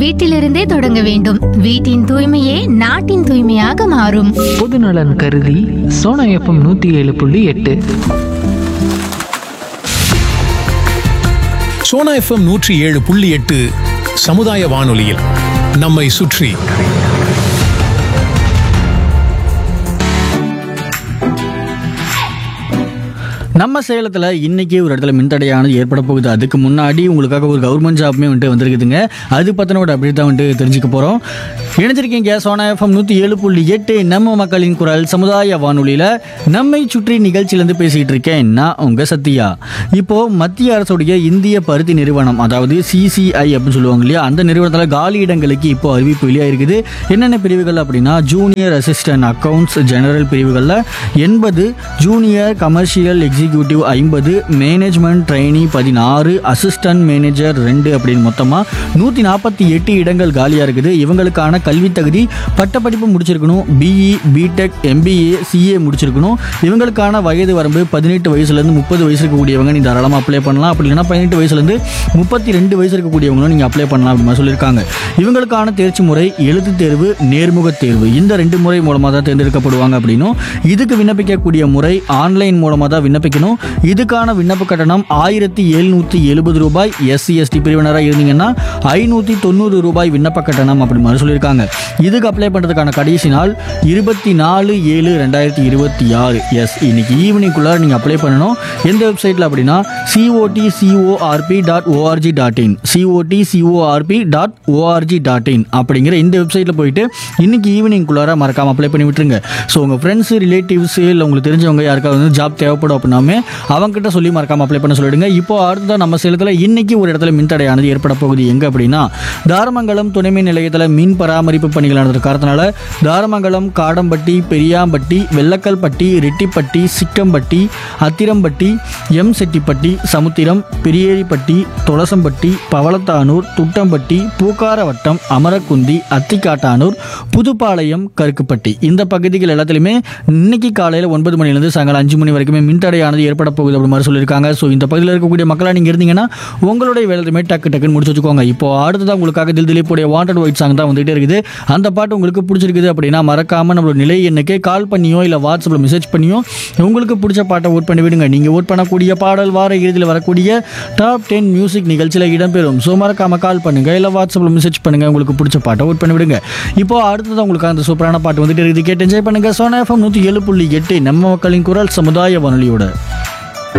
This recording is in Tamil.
வீட்டிலிருந்தே தொடங்க வேண்டும் வீட்டின் தூய்மையே நாட்டின் தூய்மையாக மாறும் பொதுநலன் கருதி சோனா எஃப்எம் நூற்றி ஏழு புள்ளி எட்டு சோனா எஃப்எம் நூற்றி ஏழு புள்ளி எட்டு சமுதாய வானொலியில் நம்மை சுற்றி நம்ம சேலத்தில் இன்னைக்கு ஒரு இடத்துல மின்தடையானது ஏற்பட போகுது அதுக்கு முன்னாடி உங்களுக்காக ஒரு கவர்மெண்ட் ஜாப்மே வந்துட்டு வந்திருக்குதுங்க அது பற்றின ஒரு அப்டேட் தான் வந்துட்டு தெரிஞ்சுக்க போகிறோம் இணைஞ்சிருக்கீங்க சோனா எஃப்எம் நூற்றி ஏழு புள்ளி எட்டு நம்ம மக்களின் குரல் சமுதாய வானொலியில் நம்மை சுற்றி நிகழ்ச்சியிலேருந்து பேசிகிட்டு இருக்கேன் நான் உங்கள் சத்யா இப்போது மத்திய அரசுடைய இந்திய பருத்தி நிறுவனம் அதாவது சிசிஐ அப்படின்னு சொல்லுவாங்க இல்லையா அந்த நிறுவனத்தில் காலி இடங்களுக்கு இப்போ அறிவிப்பு வெளியாயிருக்குது என்னென்ன பிரிவுகள் அப்படின்னா ஜூனியர் அசிஸ்டன்ட் அக்கவுண்ட்ஸ் ஜெனரல் பிரிவுகளில் எண்பது ஜூனியர் கமர்ஷியல் எக்ஸிக்யூட்டிவ் ஐம்பது மேனேஜ்மெண்ட் ட்ரைனி பதினாறு அசிஸ்டன்ட் மேனேஜர் ரெண்டு அப்படின்னு மொத்தமாக நூற்றி நாற்பத்தி எட்டு இடங்கள் காலியாக இருக்குது இவங்களுக்கான கல்வி தகுதி பட்டப்படிப்பு முடிச்சிருக்கணும் பிஇ பிடெக் எம்பிஏ சிஏ முடிச்சிருக்கணும் இவங்களுக்கான வயது வரம்பு பதினெட்டு வயசுலேருந்து முப்பது வயசு இருக்கக்கூடியவங்க நீ தாராளமாக அப்ளை பண்ணலாம் அப்படி இல்லைன்னா பதினெட்டு வயசுலேருந்து முப்பத்தி ரெண்டு வயசு இருக்கக்கூடியவங்களும் நீங்கள் அப்ளை பண்ணலாம் அப்படின்னு மாதிரி சொல்லியிருக்காங்க இவங்களுக்கான தேர்ச்சி முறை எழுத்து தேர்வு நேர்முக தேர்வு இந்த ரெண்டு முறை மூலமாக தான் தேர்ந்தெடுக்கப்படுவாங்க அப்படின்னும் இதுக்கு விண்ணப்பிக்கக்கூடிய முறை ஆன்லைன் மூலமாக தான் விண்ணப்பிக்கணும் இதுக்கான விண்ணப்ப கட்டணம் ஆயிரத்தி எழுநூற்றி எழுபது ரூபாய் எஸ்சி எஸ்டி பிரிவினராக இருந்தீங்கன்னா ஐநூற்றி தொண்ணூறு ரூபாய் விண்ணப்ப கட்டணம் அப்படி மாதிரி சொல்லியிருக்காங்க இதுக்கு அப்ளை பண்ணுறதுக்கான கடைசி நாள் இருபத்தி நாலு ஏழு ரெண்டாயிரத்தி இருபத்தி ஆறு எஸ் இன்னைக்கு ஈவினிங்குள்ளார நீங்கள் அப்ளை பண்ணணும் எந்த வெப்சைட்டில் அப்படின்னா COT CORP dot ORG dot in COT CORP dot ORG dot in அப்படிங்கிற இந்த வெப்சைட்டில் போயிட்டு இன்னைக்கு ஈவினிங்குள்ளார மறக்காமல் அப்ளை பண்ணி விட்டுருங்க ஸோ உங்கள் ஃப்ரெண்ட்ஸு ரிலேட்டிவ்ஸு இல்லை உங்களுக்கு தெரிஞ்சவங்க யாருக்காவது வந்து ஜாப் தேவைப்படும் அப்படின்னாமே அவங்ககிட்ட சொல்லி மறக்காமல் அப்ளை பண்ண சொல்லிடுங்க இப்போ அடுத்ததான் நம்ம சேலத்தில் இன்னைக்கு ஒரு இடத்துல மின்தடையானது ஏற்பட போகுது எங்கே அப்படின்னா தாரமங்கலம் துணைமின் நிலையத்தில் மின் பராமரிப்பு பணிகள் நடந்த காரணத்தினால தாரமங்கலம் காடம்பட்டி பெரியாம்பட்டி வெள்ளக்கல்பட்டி ரெட்டிப்பட்டி சிக்கம்பட்டி அத்திரம்பட்டி எம் செட்டிப்பட்டி சமுத்திரம் பெரியேரிப்பட்டி தொலசம்பட்டி பவளத்தானூர் துட்டம்பட்டி பூக்காரவட்டம் அமரக்குந்தி அத்திக்காட்டானூர் புதுப்பாளையம் கருக்குப்பட்டி இந்த பகுதிகள் எல்லாத்துலேயுமே இன்னைக்கு காலையில் ஒன்பது மணிலேருந்து சாயங்காலம் அஞ்சு மணி வரைக்குமே மின்தடையானது ஏற்பட போகுது அப்படி மாதிரி சொல்லியிருக்காங்க ஸோ இந்த பகுதியில் இருக்கக்கூடிய மக்களாக நீங்கள் இருந்தீங்கன்னா உங்களுடைய வேலையுமே டக்கு டக்குன்னு முடிச்சு வச்சுக்கோங்க இப்போ அடுத்ததான் உங்களுக்காக தில் திலீப்புடைய வாண்டட் ஒயிட் சாங் தான் வந்துகிட்டே இருக்குது அந்த பாட்டு உங்களுக்கு பிடிச்சிருக்குது அப்படின்னா மறக்காமல் நம்மளோட நிலை எண்ணுக்கு கால் பண்ணியோ இல்லை வாட்ஸ்அப்பில் மெசேஜ் பண்ணியோ உங்களுக்கு பிடிச்ச பாட்டை ஓட் பண்ணி விடுங்க நீங்கள் ஓட் பண்ணக்கூடிய பாடல் வார இறுதியில் வரக்கூடிய டாப் டென் மியூசிக் நிகழ்ச்சியில் இடம்பெறும் ஸோ மறக்காம கால் பண்ணுங்க இல்லை வாட்ஸ்அப்பில் மெசேஜ் பண்ணுங்க உங்களுக்கு பிடிச்ச பாட்டை ஓட் பண்ணி விடுங்க இப்போ அடுத்தது உங்களுக்கு அந்த சூப்பரான பாட்டு வந்துட்டு இருக்குது கேட்டு என்ஜாய் பண்ணுங்க சோனா எஃப்எம் நூற்றி ஏழு புள்ளி எட்டு நம்ம மக்களின் குரல் சமுதாய வானொலியோட